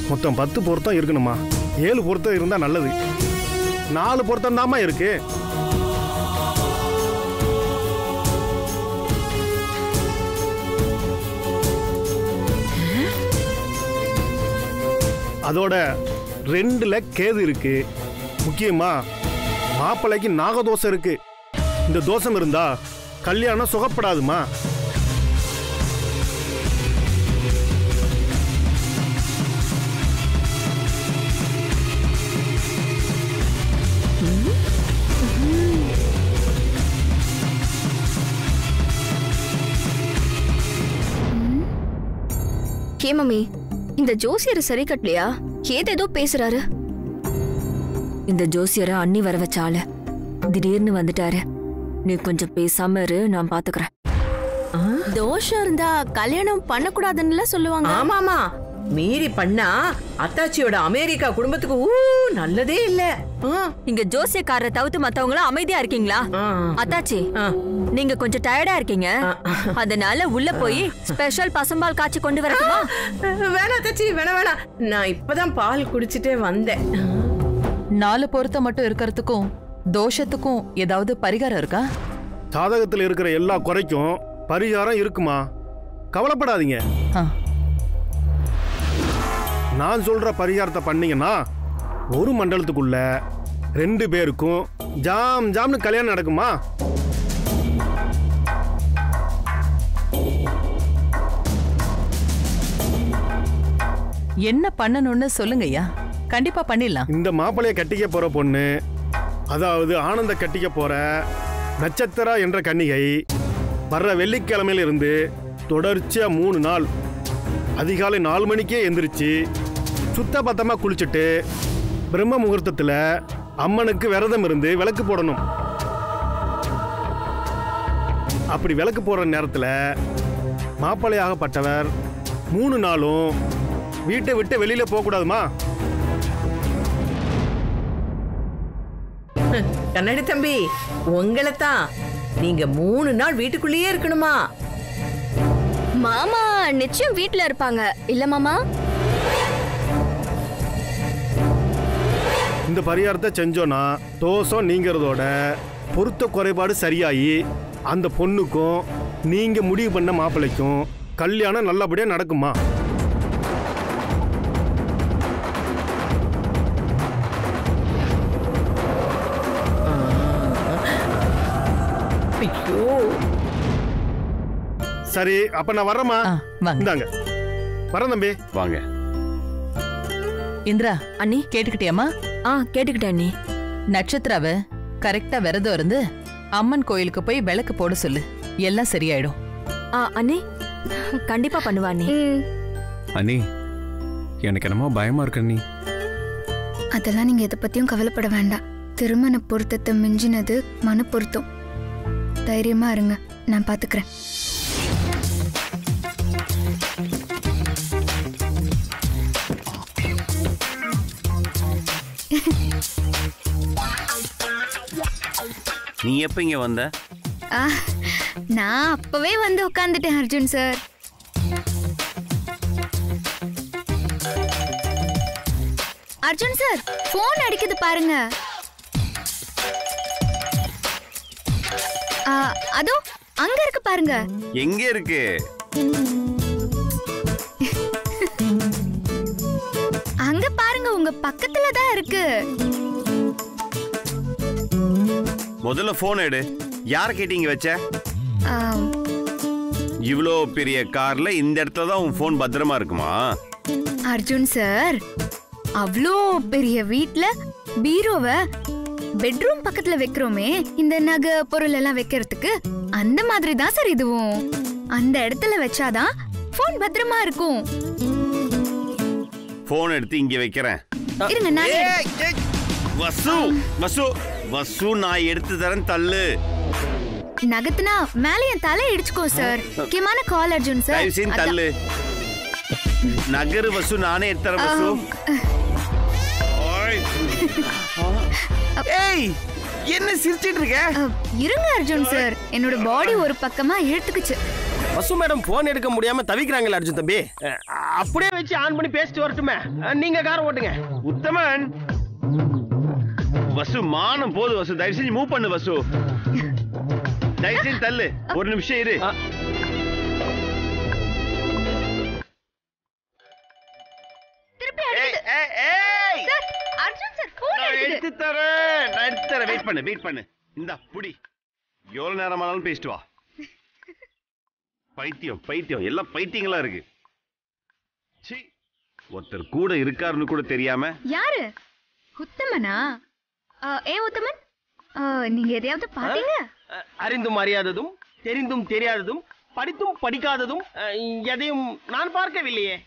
மொத்தம் பத்து பொருத்தம் இருக்கணுமா ஏழு பொருத்தம் இருந்தா நல்லது நாலு பொருத்தம் தாம்மா இருக்கு அதோட ரெண்டுல கேது இருக்கு முக்கியமா மாப்பிள்ளைக்கு நாகதோஷம் இருக்கு இந்த தோஷம் இருந்தா கல்யாணம் சுகப்படாதுமா ஹே மம்மி இந்த ஜோசியர் சரி கட்டலையா ஏதேதோ பேசுறாரு இந்த ஜோசியரை அண்ணி வர வச்சால திடீர்னு வந்துட்டாரு நீ கொஞ்சம் பேசாம இரு நான் பாத்துக்கிறேன் தோஷம் இருந்தா கல்யாணம் பண்ணக்கூடாதுன்னு சொல்லுவாங்க ஆமாமா மீறி பண்ணா அத்தாச்சியோட அமெரிக்கா குடும்பத்துக்கு ஊ நல்லதே இல்ல ஆ, இங்க ஜோசியக்காரரை தவிர்த்து மத்தவங்களும் அமைதியா இருக்கீங்களா ஆ, அத்தாச்சி ஆ. நீங்க கொஞ்சம் டயர்டா இருக்கீங்க அதனால உள்ள போய் ஸ்பெஷல் பசும்பால் காய்ச்சி கொண்டு வரட்டுமா வேணாம் அத்தாச்சி வேணாம் வேணாம் நான் இப்பதான் பால் குடிச்சிட்டே வந்தேன் நாலு பொருத்தம் மட்டும் இருக்கிறதுக்கும் தோஷத்துக்கும் ஏதாவது பரிகாரம் இருக்கா சாதகத்தில் இருக்கிற எல்லா குறைக்கும் பரிகாரம் இருக்குமா கவலைப்படாதீங்க ஆ, நான் சொல்ற பரிகாரத்தை பண்ணீங்கன்னா ஒரு மண்டலத்துக்குள்ள ரெண்டு பேருக்கும் ஜாம் ஜாம்னு கல்யாணம் நடக்குமா என்ன பண்ணணும்னு சொல்லுங்க ஐயா கண்டிப்பா பண்ணிடலாம் இந்த மாப்பிளைய கட்டிக்க போற பொண்ணு அதாவது ஆனந்த கட்டிக்க போற நட்சத்திரா என்ற கன்னிகை வர்ற வெள்ளிக்கிழமையில இருந்து தொடர்ச்சியா மூணு நாள் அதிகாலை நாலு மணிக்கே எந்திரிச்சு சுத்த பத்தமா குளிச்சுட்டு பிரம்ம முகூர்த்தத்துல அம்மனுக்கு விரதம் இருந்து விளக்கு போடணும் அப்படி விளக்கு போடுற நேரத்துல மாப்பிள்ளையாகப்பட்டவர் மூணு நாளும் வீட்டை விட்டு வெளியில போக கூடாதுமா கண்ணாடி தம்பி உங்களை தான் நீங்க மூணு நாள் வீட்டுக்குள்ளேயே இருக்கணுமா மாமா நிச்சயம் வீட்ல இருப்பாங்க இல்ல மாமா இந்த பரிகாரத்தை செஞ்சோன்னா தோஷம் நீங்கிறதோட பொருத்த குறைபாடு சரியாகி அந்த பொண்ணுக்கும் நீங்க முடிவு பண்ண மாப்பிள்ளைக்கும் கல்யாணம் நல்லபடியா நடக்குமா ஐயோ சரி அப்ப நான் வர்றேம்மா ஆ, வாங்க இந்தாங்க வரேன் தம்பி வாங்க இந்திரா அண்ணி கேட்டுக்கிட்டியாமா ஆ கேட்டுக்கிட்டேன் அண்ணி நட்சத்திராவ கரெக்டா விரதம் இருந்து அம்மன் கோயிலுக்கு போய் விளக்கு போட சொல்லு எல்லாம் சரியாயிடும் ஆ அண்ணி கண்டிப்பா பண்ணுவா அண்ணி ம், அண்ணி எனக்கு என்னமோ பயமா இருக்கு அண்ணி அதெல்லாம் நீங்க எதை பத்தியும் கவலைப்பட வேண்டாம் திருமண பொருத்தத்தை மிஞ்சினது மன பொருத்தம் தைரியமா இருங்க நான் பாத்துக்கிறேன் நீ எப்ப இங்க வந்த ஆ, நான் அப்பவே வந்து உட்காந்துட்டேன் Arjun sir Arjun sir phone அடிக்குது பாருங்க ஆ, அதோ அங்க இருக்கு பாருங்க எங்க இருக்கு அங்க பாருங்க உங்க பக்கத்துல தான் இருக்கு முதல்ல போன் எடு யார கேட்டீங்க வச்ச ஆ, இவ்வளோ பெரிய கார்ல இந்த இடத்துல தான் உன் ஃபோன் பத்திரமா இருக்குமா அர்ஜுன் சார் அவ்வளோ பெரிய வீட்ல பீரோவை பெட்ரூம் பக்கத்துல வைக்கிறோமே இந்த நகை பொருள் எல்லாம் வைக்கிறதுக்கு அந்த மாதிரி தான் சார் இதுவும் அந்த இடத்துல வச்சாதான் போன் பத்திரமா இருக்கும் ஃபோன் எடுத்து இங்க வைக்கிறேன் இருங்க நான் ஏய், ஏய், வசு வசு வசு நான் எடுத்து தரேன் தள்ளு நகத்துனா மேல என் தலை இடிச்சுக்கோ சார் முக்கியமான கால் அர்ஜுன் சார் தயவு செய்து அதான். தள்ளு நகரு வசு நானே எடுத்து தரேன் வசு ஓய். ஏய் என்ன சிரிச்சிட்டு இருக்க அ, இருங்க அர்ஜுன் சார் என்னோட பாடி ஒரு பக்கமா இழுத்துக்குச்சு வசு மேடம் போன் எடுக்க முடியாம தவிக்கிறாங்களா அர்ஜுன் தம்பி அப்படியே வச்சு ஆன் பண்ணி பேசிட்டு வரட்டுமே அஹ், நீங்க கார் ஓட்டுங்க உத்தமன் வசு மானம் போது வசு தயவு செஞ்சு மூவ் பண்ணு வசு தயவு செஞ்சு தள்ளு ஒரு நிமிஷம் இரு ஆ. திருப்பி ஏய், அடிக்குது ஏய், ஏய்! சார் அர்ஜுன் சார் போன் நான் அடிக்குது எடுத்து தரேன் நான் எடுத்து தரேன் வெயிட் பண்ணு வெயிட் பண்ணு இந்தா புடி எவ்வளவு நேரமானாலும் பேசிட்டு வா பைத்தியம் பைத்தியம் எல்லாம் பைத்தியங்களா இருக்கு சீ ஒருத்தர் கூட இருக்காருன்னு கூட தெரியாம யாரு உத்தமனா ஆ, ஏன் உத்தமன் ஆ, நீங்க எதையாவது பாத்தீங்க அஹ், அறிந்தும் அறியாததும் தெரிந்தும் தெரியாததும் படித்தும் படிக்காததும் அஹ், எதையும் நான் பார்க்கவில்லையே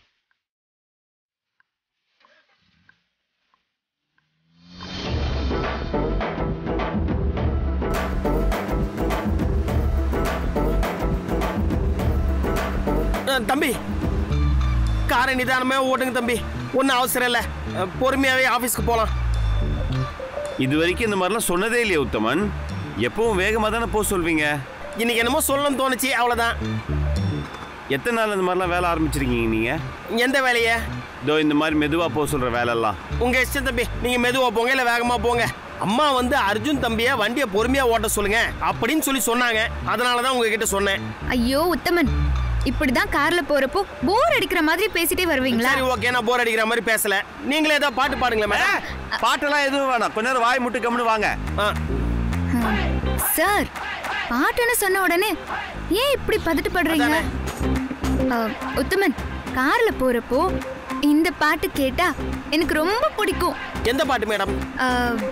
அஹ், தம்பி காரை நிதானமே ஓட்டுங்க தம்பி ஒன்றும் அவசரம் இல்லை அஹ், பொறுமையாவே ஆபீஸ்க்கு போலாம் இது வரைக்கும் இந்த மாதிரிலாம் சொன்னதே இல்லையே உத்தமன் எப்பவும் வேகமா தானே போக சொல்வீங்க இன்னைக்கு என்னமோ சொல்லணும்னு தோணுச்சு அவ்வளவுதான் எத்தனை நாள் இந்த மாதிரிலாம் வேலை ஆரம்பிச்சிருக்கீங்க நீங்க எந்த வேலையை இதோ இந்த மாதிரி மெதுவா போக சொல்ற வேலையெல்லாம் உங்க இஷ்டம் தம்பி நீங்க மெதுவா போங்க இல்ல வேகமா போங்க அம்மா வந்து அர்ஜுன் தம்பிய வண்டியை பொறுமையா ஓட்ட சொல்லுங்க அப்படின்னு சொல்லி சொன்னாங்க அதனாலதான் உங்ககிட்ட சொன்னேன் ஐயோ உத்தமன் இப்படிதான் கார்ல போறப்போ போர் அடிக்கிற மாதிரி பேசிட்டே வருவீங்களா சரி ஓகே நான் போர் அடிக்கிற மாதிரி பேசல நீங்களே ஏதாவது பாட்டு பாடுங்களேன் மேடம் பாட்டெல்லாம் எதுவும் வேணாம் கொஞ்ச நேரம் வாய் முட்டு கம்னு வாங்க ஆ, சார் பாட்டுன்னு சொன்ன உடனே ஏன் இப்படி பதட்டப்படுறீங்க அதானே. ஆ, உத்தமன் கார்ல போறப்போ இந்த பாட்டு கேட்டா எனக்கு ரொம்ப பிடிக்கும் எந்த பாட்டு மேடம் ஆ,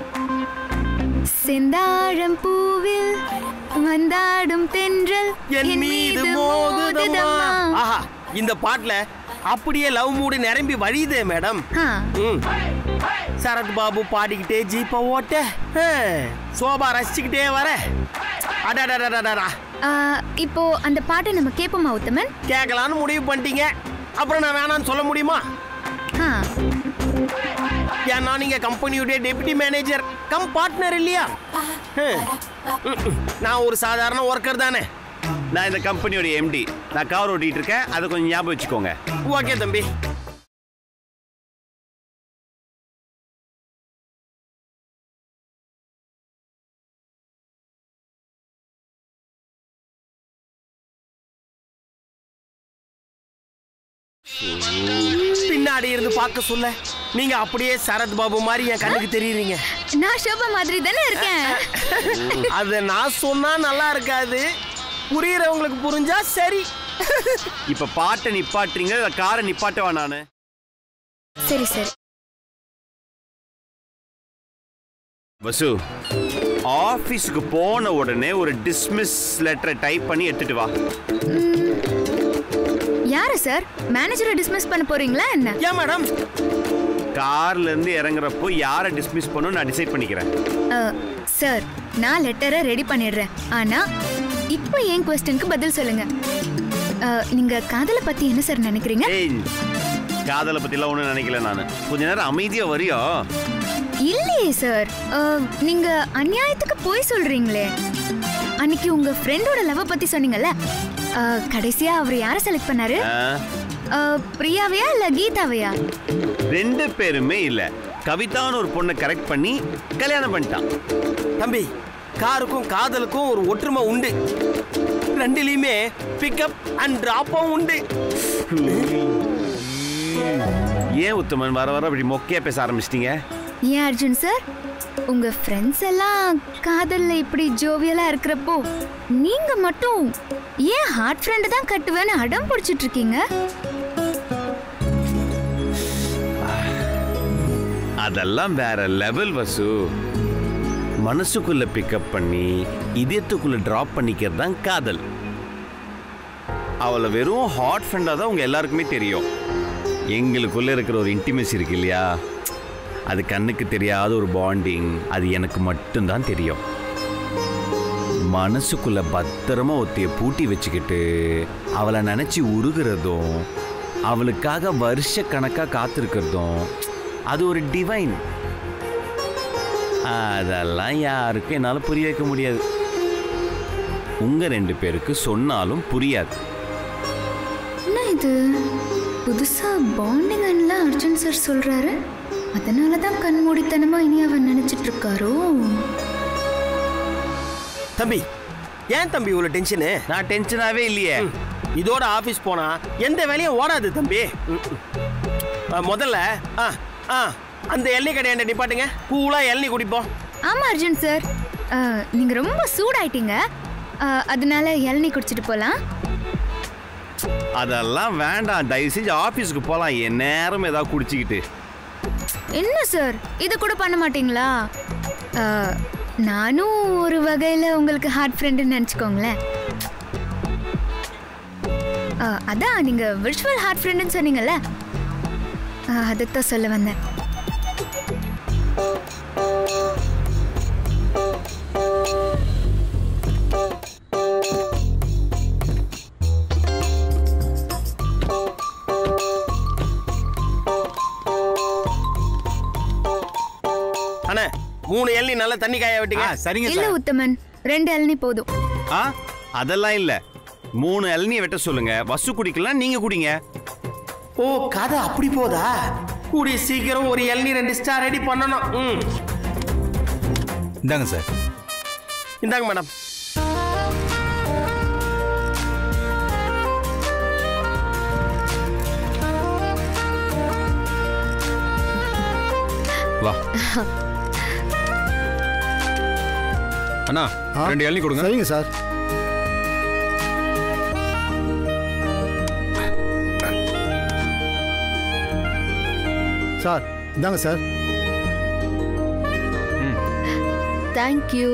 செந்தாழம் பூவில் வந்தாடும் தென்றல் என் மீது மோதுதம்மா ஆஹா இந்த பாட்டுல அப்படியே லவ் மூடு நிரம்பி வழியுதே மேடம் ஆ, ம். சரத் பாபு பாடிக்கிட்டே ஜீப்பை ஓட்ட ஆ, சோபா ரசிச்சுக்கிட்டே வர அடடடடடடா ஆ, இப்போ அந்த பாட்டை நம்ம கேட்போமா உத்தமன் கேட்கலான்னு முடிவு பண்ணிட்டீங்க அப்புறம் நான் வேணாம்னு சொல்ல முடியுமா ஆ, ஏன்னா நீங்க கம்பெனியுடைய டெப்யூட்டி மேனேஜர் கம் பார்ட்னர் இல்லையா ஹம். ம், ம். நான் ஒரு சாதாரண ஒர்க்கர் தானே நான் இந்த கம்பெனியோட எம்டி நான் கார் ஓட்டிட்டு இருக்கேன் அதை கொஞ்சம் ஞாபகம் வச்சுக்கோங்க ஓகே தம்பி பின்னாடி இருந்து பார்க்க சொல்ல நீங்க அப்படியே சரத் பாபு மாதிரி என் கண்ணுக்கு தெரியுறீங்க நான் ஷோபா மாதிரி தானே இருக்கேன் அத நான் சொன்னா நல்லா இருக்காது புரியறவங்களுக்கு புரிஞ்சா சரி இப்ப பாட்டை நிப்பாட்டுறீங்க இல்ல காரை நிப்பாட்டவா நானு சரி சரி வசு ஆபீஸ்க்கு போன உடனே ஒரு டிஸ்மிஸ் லெட்டரை டைப் பண்ணி எடுத்துட்டு வா யாரு சார் மேனேஜரை டிஸ்மிஸ் பண்ண போறீங்களா என்ன ஏன் மேடம் கார்ல இருந்து இறங்குறப்போ யாரை டிஸ்மிஸ் பண்ணணும் நான் டிசைட் பண்ணிக்கிறேன் அஹ், சார் நான் லெட்டரை ரெடி பண்ணிடுறேன் ஆனா இப்போ என் கொஸ்டினுக்கு பதில் சொல்லுங்க அஹ், நீங்க காதலை பத்தி என்ன சார் நினைக்கிறீங்க ஏய் காதலை பத்திலாம் ஒன்றும் நினைக்கல நான் கொஞ்ச நேரம் அமைதியா வரியோ இல்லையே சார் அஹ், நீங்க அநியாயத்துக்கு போய் சொல்றீங்களே அன்னைக்கு உங்க ஃப்ரெண்டோட லவ் பத்தி சொன்னீங்கல்ல அஹ், கடைசியா அவர் யாரை செலக்ட் பண்ணாரு ஆ? அஹ், பிரியாவையா இல்ல கீதாவையா ரெண்டு பேருமே இல்ல கவிதான்னு ஒரு பொண்ணை கரெக்ட் பண்ணி கல்யாணம் பண்ணிட்டான் தம்பி காருக்கும் காதலுக்கும் ஒரு ஒற்றுமை உண்டு ரெண்டுலயுமே பிக்கப் அண்ட் டிராப்பும் உண்டு ஏன் உத்தமன் வர வர அப்படி மொக்கையா பேச ஆரம்பிச்சிட்டீங்க ஏன் அர்ஜுன் சார் உங்க ஃப்ரெண்ட்ஸ் எல்லாம் காதல்ல இப்படி ஜோவியலா இருக்கிறப்போ நீங்க மட்டும் ஏன் ஹார்ட் ஃப்ரெண்ட் தான் கட்டுவேன்னு அடம் பிடிச்சிட்டு இருக்கீங்க அதெல்லாம் வேற லெவல் வசு மனசுக்குள்ள பிக்கப் பண்ணி இதயத்துக்குள்ள டிராப் பண்ணிக்கிறது தான் காதல் அவளை வெறும் ஹாட் ஃப்ரெண்டாக தான் உங்க எல்லாருக்குமே தெரியும் எங்களுக்குள்ள இருக்கிற ஒரு இன்டிமெசி இருக்கு இல்லையா அது கண்ணுக்கு தெரியாத ஒரு பாண்டிங் அது எனக்கு மட்டும்தான் தெரியும் மனசுக்குள்ள பத்திரமா ஒத்திய பூட்டி வச்சுக்கிட்டு அவளை நினைச்சு உருகிறதும் அவளுக்காக வருஷ கணக்காக காத்திருக்கிறதும் அது ஒரு டிவைன் அதெல்லாம் யாருக்கும் என்னால் புரிய வைக்க முடியாது உங்க ரெண்டு பேருக்கு சொன்னாலும் புரியாது என்ன இது புதுசா பாண்டிங்லாம் அர்ஜுன் சார் சொல்றாரு அதனால தான் கண்மூடித்தனமா இனி அவன் நினைச்சிட்டு இருக்காரோ தம்பி ஏன் தம்பி இவ்வளோ டென்ஷனு நான் டென்ஷனாவே இல்லையே இதோட ஆஃபீஸ் போனா எந்த வேலையும் ஓடாது தம்பி ம், ம். ஆ, முதல்ல ஆ ஆ அந்த எண்ணெய் கடையாண்ட நிப்பாட்டுங்க கூலா இளநீ குடிப்போம் ஆமா அர்ஜுன் சார் ஆ, நீங்க ரொம்ப சூடாயிட்டீங்க ஆ, அதனால இளநீ குடிச்சிட்டு போலாம் அதெல்லாம் வேண்டாம் தயவு செஞ்சு ஆஃபீஸுக்கு போகலாம் என் நேரம் ஏதாவது குடிச்சிக்கிட்டு என்ன சார் இது கூட பண்ண மாட்டீங்களா ஆ, நானும் ஒரு வகையில உங்களுக்கு ஹார்ட் ஃப்ரெண்டுன்னு நினச்சிக்கோங்களேன் ஆ, அதான் நீங்க விர்ச்சுவல் ஹார்ட் ஃப்ரெண்டுன்னு சொன்னீங்கல்ல ஆ, அதைத்தான் சொல்ல வந்தேன் அண்ணே மூணு இளநீ நல்லா தண்ணி காய விட்டீங்க சரிங்க இல்ல உத்தமன் ரெண்டு இளநீ போதும் ஆ அதெல்லாம் இல்லை மூணு இளநியை வெட்ட சொல்லுங்க வசு குடிக்கலாம் நீங்க குடிங்க ஓ கதை அப்படி போதா கூடிய சீக்கிரம் ஒரு இளநீ ரெண்டு ஸ்டார் ரெடி பண்ணணும் ம் இந்தாங்க சார் இந்தாங்க மேடம் வா அண்ணா ரெண்டு இளநீ கொடுங்க சரிங்க சார் சார் இந்தாங்க சார் தேங்க்யூ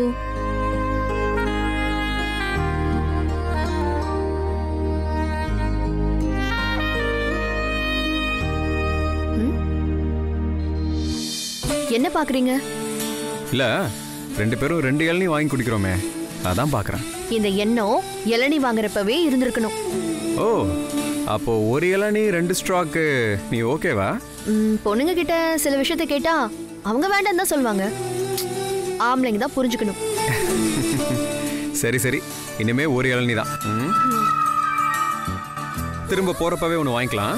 என்ன பாக்குறீங்க இல்ல ரெண்டு பேரும் ரெண்டு இளநீ வாங்கி குடிக்கிறோமே அதான் பார்க்கறேன் இந்த எண்ணம் இளநீ வாங்குறப்பவே இருந்திருக்கணும் ஓ அப்போ ஒரு இளநீ ரெண்டு ஸ்ட்ராக்கு நீ ஓகேவா ம், பொண்ணுங்க கிட்ட சில விஷயத்த கேட்டா அவங்க வேண்டாம் தான் சொல்லுவாங்க ஆம்பளைங்க தான் புரிஞ்சுக்கணும் சரி சரி இனிமே ஒரு இளநீ தான் ம்? திரும்ப போறப்பவே ஒன்று வாங்கிக்கலாம்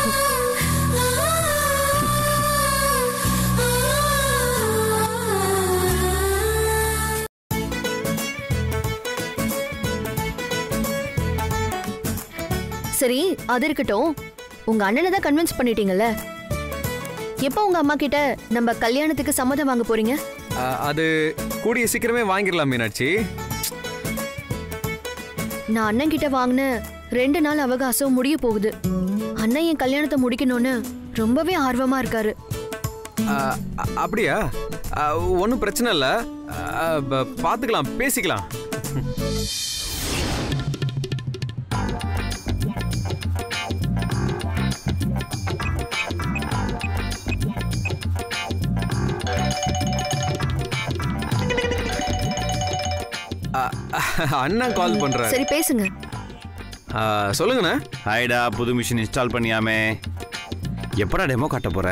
சரி அது இருக்கட்டும் உங்க அண்ணனை தான் கன்வின்ஸ் பண்ணிட்டீங்கல்ல எப்போ உங்க அம்மா கிட்ட நம்ம கல்யாணத்துக்கு சம்மதம் வாங்க போறீங்க அ, அது கூடிய சீக்கிரமே வாங்கிடலாம் மீனாட்சி நான் அண்ணன் கிட்ட வாங்கின ரெண்டு நாள் அவகாசம் முடிய போகுது அண்ணன் என் கல்யாணத்தை முடிக்கணும்னு ரொம்பவே ஆர்வமா இருக்காரு அ, அ, அப்படியா ஒன்றும் பிரச்சனை இல்லை பார்த்துக்கலாம் பேசிக்கலாம் அ, அண்ணன் கால் பண்றாரு சரி பேசுங்க அ, சொல்லுங்கண்ணே ஹாய்டா புது மிஷின் இன்ஸ்டால் பண்ணியாமே எப்படா டெமோ காட்ட போற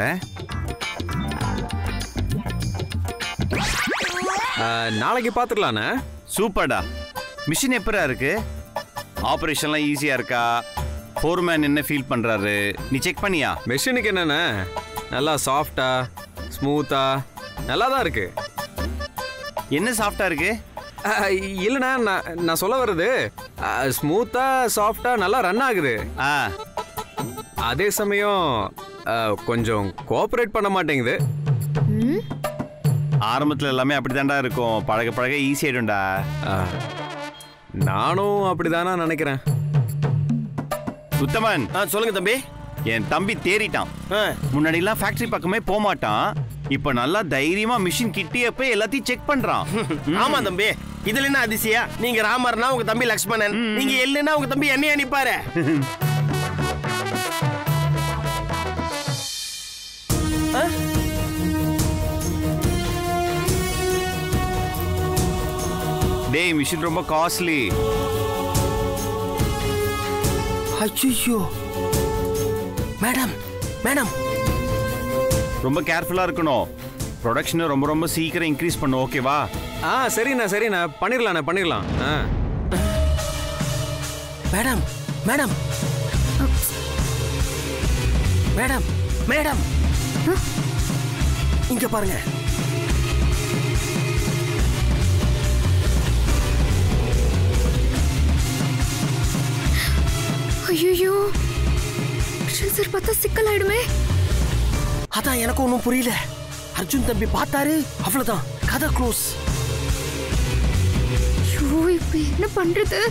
அ, நாளைக்கு பார்த்துக்கலாண்ணே சூப்பர்டா மிஷின் எப்படா இருக்கு ஆப்ரேஷன்லாம் ஈஸியா இருக்கா ஃபோர்மேன் என்ன ஃபீல் பண்றாரு நீ செக் பண்ணியா மெஷினுக்கு என்னண்ணே நல்லா சாஃப்டா ஸ்மூத்தா நல்லா தான் இருக்கு என்ன சாஃப்டா இருக்கு அஹ், இல்லைண்ணா நான் நான் சொல்ல வர்றது ஸ்மூத்தா சாஃப்டா நல்லா ரன் ஆகுது ஆ அதே சமயம் அஹ், கொஞ்சம் கோஆப்ரேட் பண்ண மாட்டேங்குது ம், ஆரம்பத்துல எல்லாமே அப்படிதான்டா இருக்கும் பழக பழக ஈஸி ஆயிடும்டா அஹ், நானும் அப்படிதானா நினைக்கிறேன் உத்தமன் ஆ சொல்லுங்க தம்பி என் தம்பி தேறிட்டான் ஆ முன்னாடிலாம் ஃபேக்டரி பக்கமே போக மாட்டான் இப்போ நல்லா தைரியமா மிஷின் கிட்டே போய் எல்லாத்தையும் செக் பண்றான் ஆமா தம்பி இதுல என்ன அதிசயா நீங்க ராமர்னா உங்க தம்பி லக்ஷ்மணன் நீங்க எல்லுன்னா உங்க தம்பி என்னைய அனுப்பாரு டேய் மிஷின் ரொம்ப காஸ்ட்லி அச்சோ மேடம் மேடம் ரொம்ப கேர்ஃபுல்லா இருக்கணும் ப்ரொடக்ஷனை ரொம்ப ரொம்ப சீக்கிரம் இன்க்ரீஸ் பண்ணும் ஓகேவா ஆ சரிண்ணா சரிண்ணா பண்ணிடலாண்ணே பண்ணிடலாம் ஆ மேடம் மேடம் மேடம் மேடம் இங்க பாருங்க ஐயோ அர்ஜுன் சார் பார்த்தா சிக்கலாயிடுமே அதான் எனக்கு ஒன்றும் புரியல அர்ஜுன் தம்பி பார்த்தாரு அவ்வளவுதான் கதை க்ளோஸ் ஐயோ இப்ப என்ன பண்றது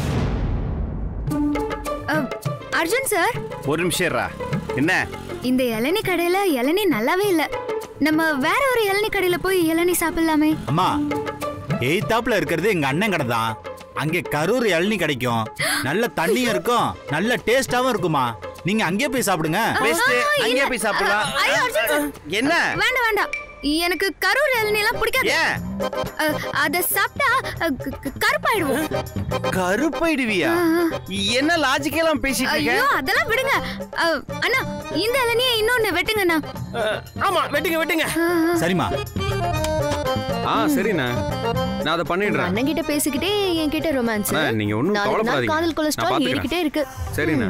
அ, அர்ஜுன் சார் ஒரு நிமிஷம் இருடா. என்ன இந்த இளநீ கடையில இளநீ நல்லாவே இல்ல நம்ம வேற ஒரு இளநீ கடையில போய் இளநீ சாப்பிடலாமே அம்மா எய்தாப்புல இருக்கிறது எங்க அண்ணன் கடை தான் அங்கே கரூர் இளநீ கிடைக்கும் நல்ல தண்ணியும் இருக்கும் நல்ல டேஸ்டாவும் இருக்குமா நீங்க அங்கேயே போய் சாப்பிடுங்க பெஸ்ட் ஆ, அங்கேயே இல்ல. போய் சாப்பிடலாம் அ, ஐயோ, அர்ஜுன் சார். என்ன வேண்டாம் வேண்டாம் எனக்கு கரூர் இளநீ எல்லாம் பிடிக்காது ஏன் அ, அத சாப்பிட்டா அ, க- க- கருப்பாயிடுவோம் கருப்பாயிடுவியா என்ன லாஜிக்கெல்லாம் பேசிட்டு இருக்க ஐயோ அதெல்லாம் விடுங்க அ, அண்ணா இந்த இளநியை இன்னொன்னு வெட்டுங்கண்ணா ஆமா வெட்டுங்க வெட்டுங்க சரிம்மா ஆ சரிண்ணா நான் அதை பண்ணிடுறேன் அண்ணன் கிட்ட பேசிக்கிட்டே என்கிட்ட ரொமான்ஸ் அண்ணா, நீங்க ஒண்ணும் நாளுக்கு நாள் கவலைப்படாதீங்க. காதல் நான் கொலஸ்ட்ரால் பாத்துக்கிறேன். ஏறிக்கிட்டே இருக்கு சரிண்ணா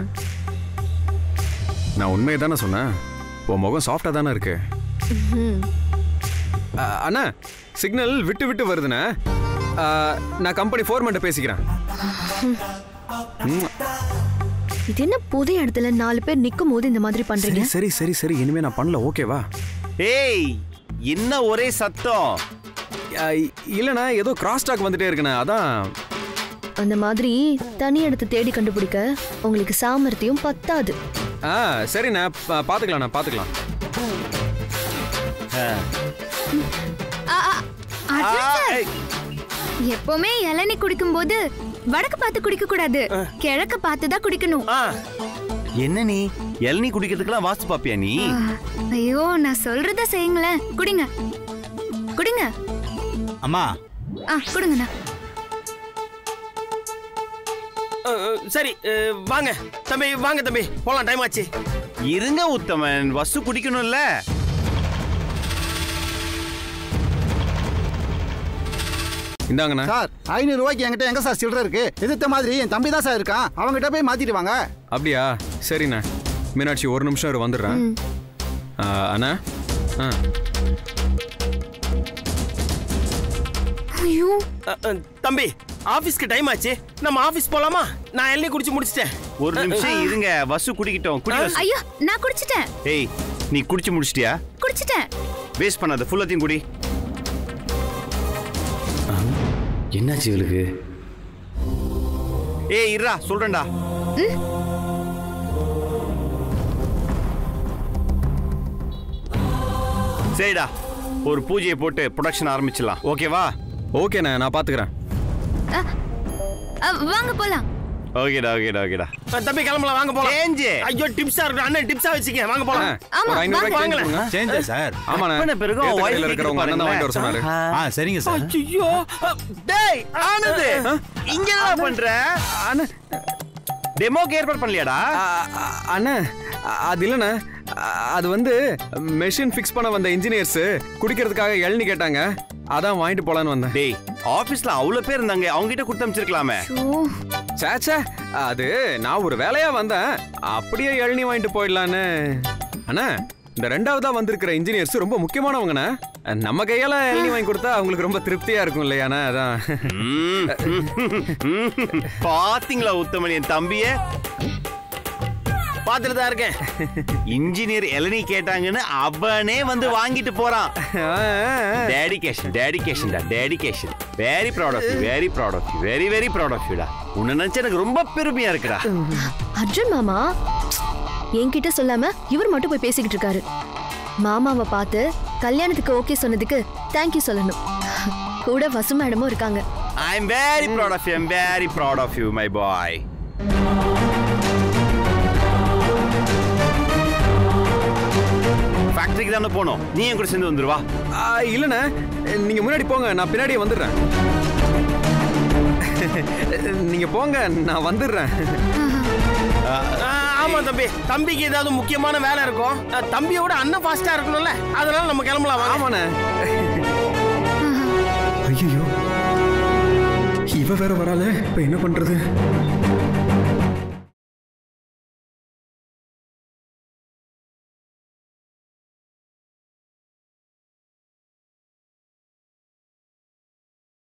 நான் உண்மையை தானே சொன்னேன் உன் முகம் சாஃப்டா தானே இருக்கு ம். ஆ, அண்ணா சிக்னல் விட்டு விட்டு வருதுண்ணே ஆ, நான் கம்பெனி ஃபோர்மேன்ட்ட பேசிக்கிறேன் ம், இது என்ன புது இடத்துல நாலு பேர் நிக்கும் போது இந்த மாதிரி சரி பண்றீங்க சரி சரி சரி இனிமே நான் பண்ணல ஓகேவா ஏய் என்ன ஒரே சத்தம் ஆ, இல்லைண்ணா ஏதோ கிராஸ் டாக் வந்துட்டே இருக்குண்ணே அதான் அந்த மாதிரி தனி இடத்தை தேடி கண்டுபிடிக்க உங்களுக்கு சாமர்த்தியம் பத்தாது ஆ சரிண்ணா பா- பாத்துக்கலாண்ணா பாத்துக்கலாம் அ, அ, அர்ஜுன் சார் ஏய், எப்பவுமே இளநீ குடிக்கும்போது வடக்கு பார்த்து குடிக்க கூடாது கிழக்க பார்த்து தான் குடிக்கணும் ஆ என்ன நீ இளநீ குடிக்கிறதுக்கெல்லாம் வாஸ்து பாப்பியா நீ ஆ, ஐயோ நான் சொல்றத செய்யுங்களேன் குடிங்க குடிங்க அம்மா ஆ குடுங்கண்ணா அ, அ, சரி அ, வாங்க தம்பி வாங்க தம்பி போலாம் டைம் ஆச்சு இருங்க உத்தமன் வசு குடிக்கணும்ல இந்தாங்கண்ணா சார் ஐநூறு ரூபாய்க்கு என்கிட்ட எங்க சார் சில்லற இருக்கு எதிர்த்த மாதிரி என் தம்பி தான் சார் இருக்கான் அவங்ககிட்ட போய் மாத்திட்டு வாங்க அப்படியா சரிண்ணா மீனாட்சி ஒரு நிமிஷம் இரு வந்துடுறேன் ஆ, அண்ணா ஆ ஐயோ அ, அ, தம்பி ஆபீஸ்க்கு டைம் ஆச்சு நம்ம ஆபீஸ் போலாமா நான் எல்லாம் குடிச்சு முடிச்சிட்டேன் ஒரு நிமிஷம் இருங்க வசு குடிக்கிட்டோம் குடி வசு ஐயோ நான் குடிச்சிட்டேன் ஏய் நீ குடிச்சு முடிச்சிட்டியா குடிச்சிட்டேன் வேஸ்ட் பண்ணாத ஃபுல்லத்தையும் குடி என்னாச்சு இவளுக்கு ஏய் இருடா சொல்றேன்டா சரிடா ஒரு பூஜையை போட்டு ப்ரொடக்ஷன் ஆரம்பிச்சிடலாம் ஓகேவா ஓகேண்ணா நான் பாத்துக்கிறேன் அ, அ, வாங்க போலாம் ஓகேடா ஓகேடா ஓகேடா அ, தம்பி கிளம்பலாம் வாங்க போலாம் சேஞ்சு ஐயோ டிப்ஸா இருக்கு அண்ணன் டிப்ஸா வச்சுக்க வாங்க ஆ, போலாம் ஆமா, ஒரு ஐநூறு ரூபாய்க்கு வாங்க. change கொடுங்க. சேஞ்சா சார் ஆமாண்ணா அப்பன பிறகு ஏத்த wife கடையில இருக்கிறவங்க அண்ணன் தான் வாங்கிட்டு வர சொன்னாரு பாருங்களேன். ஆ சரிங்க சார் ஐயோ டேய் ஆனது இங்க என்ன பண்ற அண்ணா டெமோக்கு ஏற்பாடு பண்ணலையாடா ஆ, ஆ, அண்ணா ஆ, அது இல்லைண்ணா ஆ, அது வந்து மெஷின் ஃபிக்ஸ் பண்ண வந்த இன்ஜினியர்ஸ் குடிக்கிறதுக்காக இளநி கேட்டாங்க அதான் வாங்கிட்டு போலான்னு வந்தேன் டேய் ஆபீஸ்ல அவ்வளவு பேர் இருந்தாங்க அவங்க கிட்ட கொடுத்து அமைச்சிருக்கலாமே ஐயோ சேச்சே அது நான் ஒரு வேலையா வந்தேன் அப்படியே இளநி வாங்கிட்டு போயிடலான்னு அண்ணா இந்த ரெண்டாவதா வந்திருக்கிற இன்ஜினியர்ஸ் ரொம்ப முக்கியமானவங்கண்ணா நம்ம கையால இளநி வாங்கி கொடுத்தா அவங்களுக்கு ரொம்ப திருப்தியா இருக்கும் இல்லையாண்ணா அதான் ம். பாத்தீங்களா உத்தமன் என் தம்பிய பாத்துட்டு தான் இருக்கேன் இன்ஜினியர் இளநீ கேட்டாங்கன்னு அவனே வந்து வாங்கிட்டு போறான் ஆ, ஆ, ஆ. டேடிகேஷன் டேடிகேஷன் டா dedication very proud of you very proud of you very very proud of யூடா உன்னை நினைச்சு எனக்கு ரொம்ப பெருமையா இருக்குடா அர்ஜுன் மாமா என்கிட்ட சொல்லாம இவர் மட்டும் போய் பேசிக்கிட்டு இருக்காரு மாமாவை பார்த்து கல்யாணத்துக்கு ஓகே சொன்னதுக்கு தேங்க்யூ சொல்லணும் கூட வசு மேடமும் இருக்காங்க I am very proud of you I'm very proud of you my boy ஃபேக்டரிக்கு தானே போனோம் நீ என் கூட சேர்ந்து வந்துருவா ஆ, இல்லைண்ணே நீங்க முன்னாடி போங்க நான் பின்னாடியே வந்துடுறேன் நீங்க போங்க நான் வந்துடுறேன் ஆ, ஆமா தம்பி தம்பிக்கு ஏதாவது முக்கியமான வேலை இருக்கும் அ, தம்பியோட அண்ணன் ஃபாஸ்டா இருக்கணும்ல அதனால நம்ம கிளம்பலாம் வாங்க. ஆமாண்ணே ஐயோ இவ வேற வராளே இப்ப என்ன பண்றது